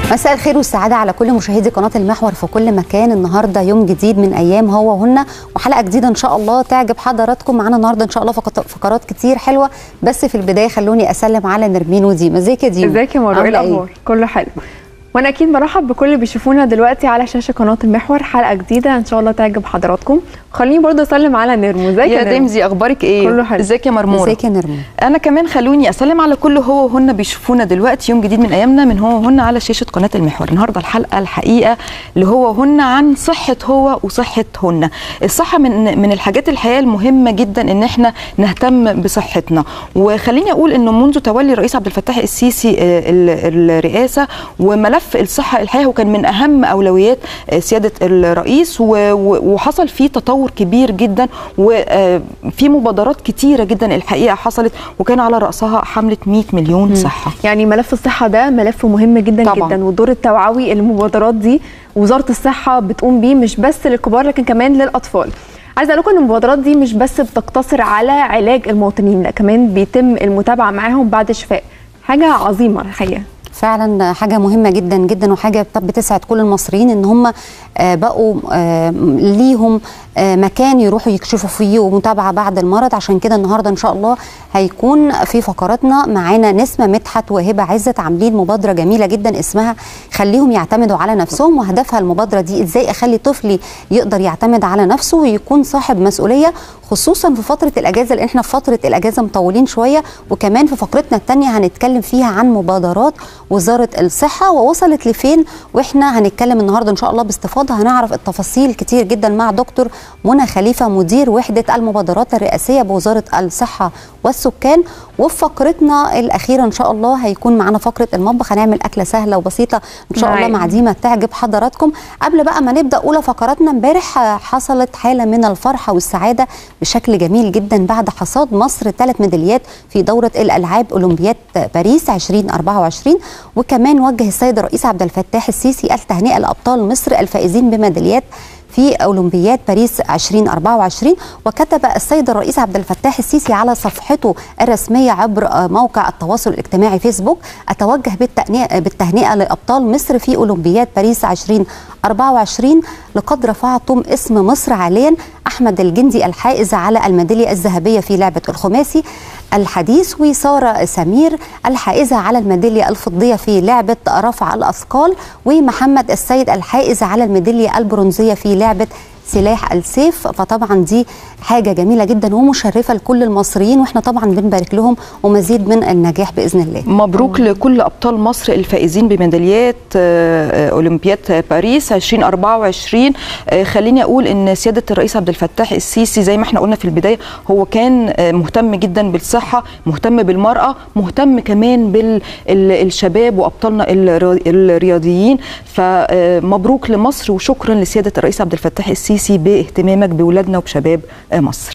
مساء الخير والسعادة على كل مشاهدي قناة المحور في كل مكان النهاردة يوم جديد من أيام هو وهن وحلقة جديدة إن شاء الله تعجب حضراتكم معانا النهاردة إن شاء الله فقط- فقرات كتير حلوة بس في البداية خلوني أسلم على نرمين وديما ازيك يا ديما ازيك يا مروه ايه عاملة الاخبار كله حلو وانا اكيد برحب بكل اللي بيشوفونا دلوقتي على شاشه قناه المحور حلقه جديده ان شاء الله تعجب حضراتكم خليني برضه اسلم على نرمو ازيك يا نرمو؟ دمزي اخبارك ايه كله حلو. ازيك يا مرموره ازيك يا نرمين انا كمان خلوني اسلم على كل هو وهن بيشوفونا دلوقتي يوم جديد من ايامنا من هو وهن على شاشه قناه المحور النهارده الحلقه الحقيقه اللي هو وهن عن صحه هو وصحه هن الصحه من من الحاجات الحقيقه المهمه جدا ان احنا نهتم بصحتنا وخليني اقول انه منذ تولي الرئيس عبد الفتاح السيسي آه، ال- الرئاسه وملف الصحه الحقيقه هو كان من اهم اولويات آه، سياده الرئيس و- و- وحصل فيه تطور كبير جدا وفي مبادرات كتيره جدا الحقيقه حصلت وكان على راسها حمله 100 مليون صحه يعني ملف الصحه ده ملف مهم جدا طبعاً. جدا والدور التوعوي المبادرات دي وزاره الصحه بتقوم بيه مش بس للكبار لكن كمان للاطفال عايزه اقول لكم ان المبادرات دي مش بس بتقتصر على علاج المواطنين لا كمان بيتم المتابعه معاهم بعد الشفاء حاجه عظيمه الحقيقه فعلا حاجة مهمة جدا جدا وحاجة طب بتسعد كل المصريين ان هم آه، بقوا آه، ليهم آه، مكان يروحوا يكشفوا فيه ومتابعة بعد المرض عشان كده النهاردة ان شاء الله هيكون في فقراتنا معانا نسمة مدحت وهبة عزت عاملين مبادرة جميلة جدا اسمها خليهم يعتمدوا على نفسهم وهدفها المبادرة دي ازاي اخلي طفلي يقدر يعتمد على نفسه ويكون صاحب مسؤولية خصوصا في فترة الاجازة لان احنا في فترة الاجازة مطولين شوية وكمان في فقرتنا الثانية هنتكلم فيها عن مبادرات وزارة الصحة ووصلت لفين واحنا هنتكلم النهارده ان شاء الله باستفاضة هنعرف التفاصيل كتير جدا مع دكتور منى خليفة مدير وحدة المبادرات الرئاسية بوزارة الصحة والسكان وفي فقرتنا الأخيرة ان شاء الله هيكون معانا فقرة المطبخ هنعمل أكلة سهلة وبسيطة ان شاء الله نعم. مع ديما تعجب حضراتكم قبل بقى ما نبدأ أولى فقراتنا امبارح آه، حصلت حالة من الفرحة والسعادة بشكل جميل جدا بعد حصاد مصر ثلاث ميداليات في دورة الألعاب أولمبياد باريس 2024 وكمان وجه السيد الرئيس عبد الفتاح السيسي التهنئة لأبطال مصر الفائزين بميداليات في أولمبياد باريس 2024 وكتب السيد الرئيس عبد الفتاح السيسي على صفحته الرسمية عبر آه، موقع التواصل الاجتماعي فيسبوك أتوجه بالتهنئة, بالتهنئة لأبطال مصر في أولمبياد باريس 2024 لقد رفعتم اسم مصر عاليا أحمد الجندي الحائز على الميدالية الذهبية في لعبة الخماسي الحديث وسارة سمير الحائزة على الميدالية الفضية في لعبة رفع الأثقال ومحمد السيد الحائز على الميدالية البرونزية في لعبة سلاح السيف فطبعا دي حاجة جميلة جدا ومشرفة لكل المصريين واحنا طبعا بنبارك لهم ومزيد من النجاح بإذن الله مبروك لكل ابطال مصر الفائزين بميداليات آه، آه، اولمبياد باريس 2024 آه، خليني اقول ان سياده الرئيس عبد الفتاح السيسي زي ما احنا قلنا في البدايه هو كان آه، مهتم جدا بالصحه مهتم بالمراه مهتم كمان بالشباب وابطالنا الر- الرياضيين فمبروك لمصر وشكرا لسياده الرئيس عبد الفتاح السيسي باهتمامك باولادنا وبشباب آه، مصر